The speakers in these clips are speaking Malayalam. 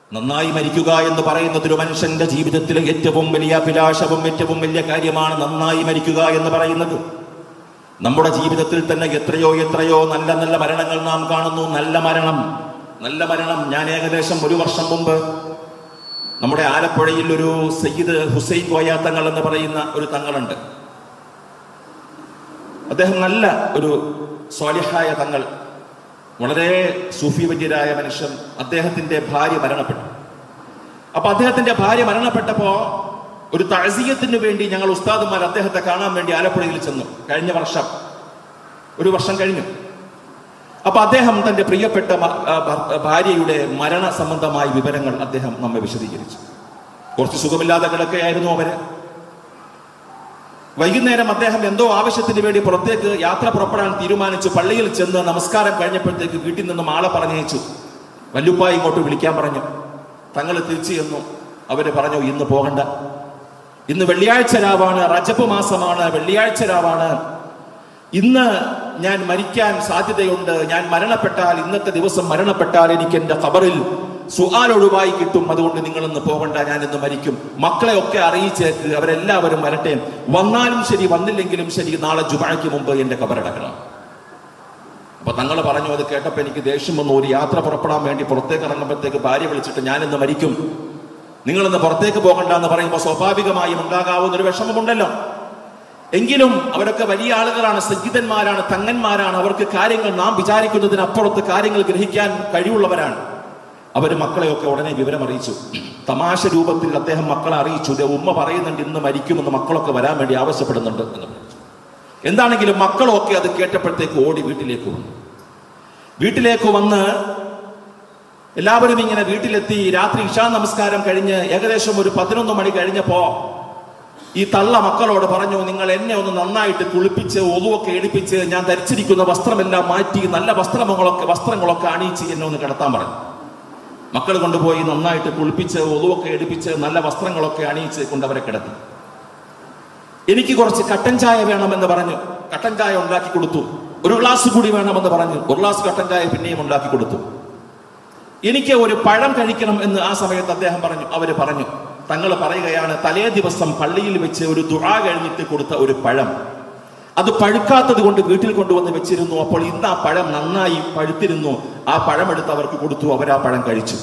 നന്നായി മരിക്കുക എന്ന് പറയുന്നത് ഒരു മനുഷ്യന്റെ ജീവിതത്തിലെ ഏറ്റവും വലിയ അഭിലാഷവും ഏറ്റവും വലിയ കാര്യമാണ് നന്നായി മരിക്കുക എന്ന് പറയുന്നത് നമ്മുടെ ജീവിതത്തിൽ തന്നെ എത്രയോ എത്രയോ നല്ല നല്ല മരണങ്ങൾ നാം കാണുന്നു നല്ല മരണം നല്ല മരണം ഞാൻ ഏകദേശം ഒരു വർഷം മുമ്പ് നമ്മുടെ ആലപ്പുഴയിൽ ഒരു സയ്യിദ് ഹുസൈൻ കോയ തങ്ങൾ എന്ന് പറയുന്ന ഒരു തങ്ങളുണ്ട് അദ്ദേഹം നല്ല ഒരു സ്വാലിഹായ തങ്ങൾ വളരെ സൂഫിവര്യരായ മനുഷ്യൻ അദ്ദേഹത്തിന്റെ ഭാര്യ മരണപ്പെട്ടു അപ്പൊ അദ്ദേഹത്തിന്റെ ഭാര്യ മരണപ്പെട്ടപ്പോ ഒരു തഴസീയത്തിന് വേണ്ടി ഞങ്ങൾ ഉസ്താദുമാർ അദ്ദേഹത്തെ കാണാൻ വേണ്ടി ആലപ്പുഴയിൽ ചെന്നു കഴിഞ്ഞ വർഷം ഒരു വർഷം കഴിഞ്ഞു അപ്പൊ അദ്ദേഹം തന്റെ പ്രിയപ്പെട്ട മ- ആ ഭർ- ഭാര്യയുടെ മരണ സംബന്ധമായ വിവരങ്ങൾ അദ്ദേഹം നമ്മെ വിശദീകരിച്ചു കുറച്ച് സുഖമില്ലാതെ കിടക്കുകയായിരുന്നു അവര് വൈകുന്നേരം അദ്ദേഹം എന്തോ ആവശ്യത്തിന് വേണ്ടി പുറത്തേക്ക് യാത്ര പുറപ്പെടാൻ തീരുമാനിച്ചു പള്ളിയിൽ ചെന്ന് നമസ്കാരം കഴിഞ്ഞപ്പോഴത്തേക്ക് വീട്ടിൽ നിന്നും ആളെ പറഞ്ഞയച്ചു വല്ലുപ്പ ഇങ്ങോട്ട് വിളിക്കാൻ പറഞ്ഞു തങ്ങൾ തിരിച്ചു ചെന്നു അവര് പറഞ്ഞു ഇന്ന് പോകണ്ട ഇന്ന് വെള്ളിയാഴ്ച രാവാണ് റജബ് മാസമാണ് വെള്ളിയാഴ്ച രാവാണ് ഇന്ന് ഞാൻ മരിക്കാൻ സാധ്യതയുണ്ട് ഞാൻ മരണപ്പെട്ടാൽ ഇന്നത്തെ ദിവസം മരണപ്പെട്ടാൽ എനിക്ക് എന്റെ ഖബറിൽ സുആൽ ഒഴിവായി കിട്ടും അതുകൊണ്ട് നിങ്ങളൊന്ന് പോകണ്ട ഞാൻ ഇന്ന് മരിക്കും മക്കളെ ഒക്കെ അറിയിച്ചേക്ക് അവരെല്ലാവരും വരട്ടെ വന്നാലും ശരി വന്നില്ലെങ്കിലും ശരി നാളെ ജുമാക്ക് മുമ്പ് എന്റെ ഖബറടക്കണം അപ്പൊ തങ്ങൾ പറഞ്ഞു അത് കേട്ടപ്പോ എനിക്ക് ദേഷ്യം വന്നു ഒരു യാത്ര പുറപ്പെടാൻ വേണ്ടി പുറത്തേക്ക് ഇറങ്ങുമ്പോഴത്തേക്ക് ഭാര്യ വിളിച്ചിട്ട് ഞാൻ ഇന്ന് മരിക്കും നിങ്ങളിന്ന് പുറത്തേക്ക് പോകണ്ട എന്ന് പറയുമ്പോൾ സ്വാഭാവികമായും ഉണ്ടാകാവുന്ന ഒരു വിഷമമുണ്ടല്ലോ എങ്കിലും അവരൊക്കെ വലിയ ആളുകളാണ് സജ്ജിതന്മാരാണ് തങ്ങന്മാരാണ് അവർക്ക് കാര്യങ്ങൾ നാം വിചാരിക്കുന്നതിനപ്പുറത്ത് കാര്യങ്ങൾ ഗ്രഹിക്കാൻ കഴിവുള്ളവരാണ് അവര് മക്കളെയൊക്കെ ഉടനെ വിവരം അറിയിച്ചു തമാശ രൂപത്തിൽ അദ്ദേഹം മക്കളെ അറിയിച്ചു "ദേ ഉമ്മ പറയുന്നുണ്ട് ഇന്ന് മരിക്കുമെന്ന് മക്കളൊക്കെ വരാൻ വേണ്ടി ആവശ്യപ്പെടുന്നുണ്ട് എന്ന് പറഞ്ഞു എന്താണെങ്കിലും മക്കളൊക്കെ അത് കേട്ടപ്പോഴത്തേക്ക് ഓടി വീട്ടിലേക്ക് വന്നു വീട്ടിലേക്ക് വന്ന് എല്ലാവരും ഇങ്ങനെ വീട്ടിലെത്തി രാത്രി ഇഷാ നമസ്കാരം കഴിഞ്ഞ് ഏകദേശം ഒരു പതിനൊന്ന് മണി കഴിഞ്ഞപ്പോ ഈ തള്ള മക്കളോട് പറഞ്ഞു നിങ്ങൾ എന്നെ ഒന്ന് നന്നായിട്ട് കുളിപ്പിച്ച് ഒതുവൊക്കെ എടുപ്പിച്ച് ഞാൻ ധരിച്ചിരിക്കുന്ന വസ്ത്രമെല്ലാം മാറ്റി നല്ല വസ്ത്രങ്ങളൊക്കെ വസ്ത്രങ്ങളൊക്കെ അണിയിച്ച് എന്നെ ഒന്ന് കിടത്താൻ പറഞ്ഞു മക്കൾ കൊണ്ടുപോയി നന്നായിട്ട് കുളിപ്പിച്ച് ഒതുവൊക്കെ എടുപ്പിച്ച് നല്ല വസ്ത്രങ്ങളൊക്കെ അണിയിച്ച് കൊണ്ടവരെ കിടത്തി എനിക്ക് കുറച്ച് കട്ടൻ ചായ വേണമെന്ന് പറഞ്ഞു കട്ടൻ ചായ ഉണ്ടാക്കി കൊടുത്തു ഒരു ഗ്ലാസ് കൂടി വേണമെന്ന് പറഞ്ഞു ഒരു ഗ്ലാസ് കട്ടൻ ചായ പിന്നെയും ഉണ്ടാക്കി കൊടുത്തു എനിക്ക് ഒരു പഴം കഴിക്കണം എന്ന് ആ സമയത്ത് അദ്ദേഹം പറഞ്ഞു അവര് പറഞ്ഞു തങ്ങൾ പറയുകയാണ് തലേ ദിവസം പള്ളിയിൽ വെച്ച് ഒരു ദുആ കഴിഞ്ഞിട്ട് കൊടുത്ത ഒരു പഴം അത് പഴുക്കാത്തത് കൊണ്ട് വീട്ടിൽ കൊണ്ടുവന്ന് വെച്ചിരുന്നു അപ്പോൾ ഇന്ന് ആ പഴം നന്നായി പഴുത്തിരുന്നു ആ പഴം എടുത്ത് അവർക്ക് കൊടുത്തു അവർ ആ പഴം കഴിച്ചു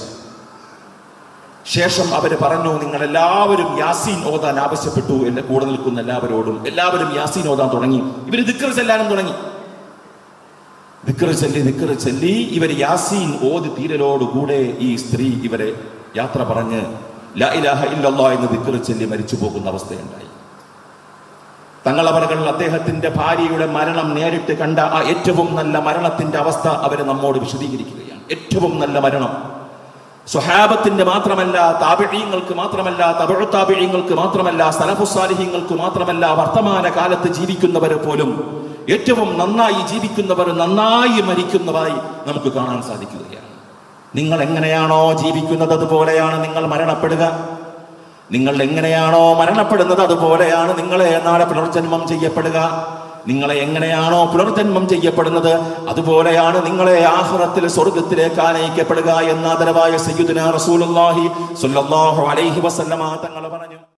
ശേഷം അവര് പറഞ്ഞു നിങ്ങൾ എല്ലാവരും യാസീൻ ഓതാൻ ആവശ്യപ്പെട്ടു എന്റെ കൂടെ നിൽക്കുന്ന എല്ലാവരോടും എല്ലാവരും യാസീൻ ഓതാൻ തുടങ്ങി ഇവര് ദിക്കർ ചെല്ലാനും തുടങ്ങി ദിക്കർ ചൊല്ലി ദിക്കർ ചൊല്ലി ഇവർ യാസീൻ ഓതി തീരലോടുകൂടെ ഈ സ്ത്രീ ഇവരെ യാത്ര പറഞ്ഞ് ലാ ഇലാഹ ഇല്ലല്ലാ എന്ന് ദിക്കർ ചൊല്ലി മരിച്ചു പോകുന്ന അവസ്ഥയുണ്ടായി തങ്ങളവர்கள் അദ്ദേഹത്തിന്റെ ഭാര്യയുടെ മരണം നേരിട്ട് കണ്ട ആ ഏറ്റവും നല്ല മരണത്തിന്റെ അവസ്ഥ അവര് നമ്മോട് വിശദീകരിക്കുകയാണ് ഏറ്റവും നല്ല മരണം സ്വഹാബത്തിന്റെ മാത്രമല്ല താപിഴീങ്ങൾക്ക് മാത്രമല്ല തമിഴ് താപിഴീങ്ങൾക്ക് മാത്രമല്ല സലഫുസാലിഹ്യങ്ങൾക്ക് മാത്രമല്ല വർത്തമാന കാലത്ത് ജീവിക്കുന്നവരെ പോലും ഏറ്റവും നന്നായി ജീവിക്കുന്നവർ നന്നായി മരിക്കുന്നതായി നമുക്ക് കാണാൻ സാധിക്കുകയാണ് നിങ്ങൾ എങ്ങനെയാണോ ജീവിക്കുന്നത് അതുപോലെയാണ് നിങ്ങൾ മരണപ്പെടുക നിങ്ങൾ എങ്ങനെയാണോ മരണപ്പെടുന്നത് അതുപോലെയാണ് നിങ്ങളെ നാളെ പുനർജന്മം ചെയ്യപ്പെടുക നിങ്ങളെ എങ്ങനെയാണോ പുനർജന്മം ചെയ്യപ്പെടുന്നത് അതുപോലെയാണ് നിങ്ങളെ ആഹ്റത്തിൽ സ്വർഗത്തിലേക്ക് ആനയിക്കപ്പെടുക എന്ന ആദരവായ സയ്യിദുന റസൂലുള്ളാഹി സ്വല്ലല്ലാഹു അലൈഹി വസല്ലമ തങ്ങൾ പറഞ്ഞു